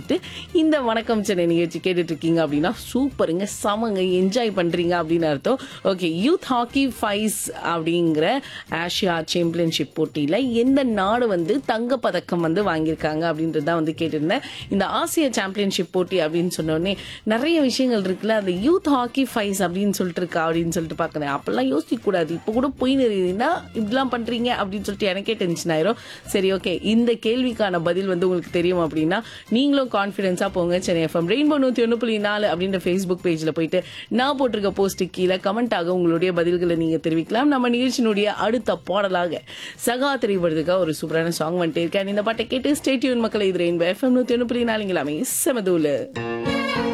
பண்ணிட்டு இந்த வணக்கம் சென்னை நிகழ்ச்சி கேட்டுட்டு இருக்கீங்க அப்படின்னா சூப்பருங்க சமங்க என்ஜாய் பண்றீங்க அப்படின்னு அர்த்தம் ஓகே யூத் ஹாக்கி ஃபைஸ் அப்படிங்கிற ஆசியா சாம்பியன்ஷிப் போட்டியில எந்த நாடு வந்து தங்க பதக்கம் வந்து வாங்கியிருக்காங்க அப்படின்றது தான் வந்து கேட்டிருந்தேன் இந்த ஆசிய சாம்பியன்ஷிப் போட்டி அப்படின்னு சொன்ன உடனே நிறைய விஷயங்கள் இருக்குல்ல அந்த யூத் ஹாக்கி ஃபைஸ் அப்படின்னு சொல்லிட்டு இருக்கா அப்படின்னு சொல்லிட்டு பார்க்கறேன் அப்பெல்லாம் யோசிக்க கூடாது இப்போ கூட போய் நிறுத்தினா இப்படிலாம் பண்றீங்க அப்படின்னு சொல்லிட்டு எனக்கே டென்ஷன் ஆயிரும் சரி ஓகே இந்த கேள்விக்கான பதில் வந்து உங்களுக்கு தெரியும் அப்படின்னா நீங்களும் கான்ஃபிடென்ஸா போங்க சென்னை எஃப்எம் ரெயின்போ நூத்தி ஒன்று புள்ளி நாலு அப்படின்ற ஃபேஸ்புக் பேஜ்ல போயிட்டு நான் போட்டிருக்க போஸ்ட் கீழே கமெண்டாக உங்களுடைய பதில்களை நீங்க தெரிவிக்கலாம் நம்ம நிகழ்ச்சியினுடைய அடுத்த பாடலாக சகா திரைப்படத்துக்காக ஒரு சூப்பரான சாங் வந்துட்டு இருக்கேன் இந்த பாட்டை கேட்டு ஸ்டேட்யூன் மக்களை இது ரெயின்போ எஃப்எம் நூத்தி ஒன்று புள்ளி நாலுங்களாமே செமதூலு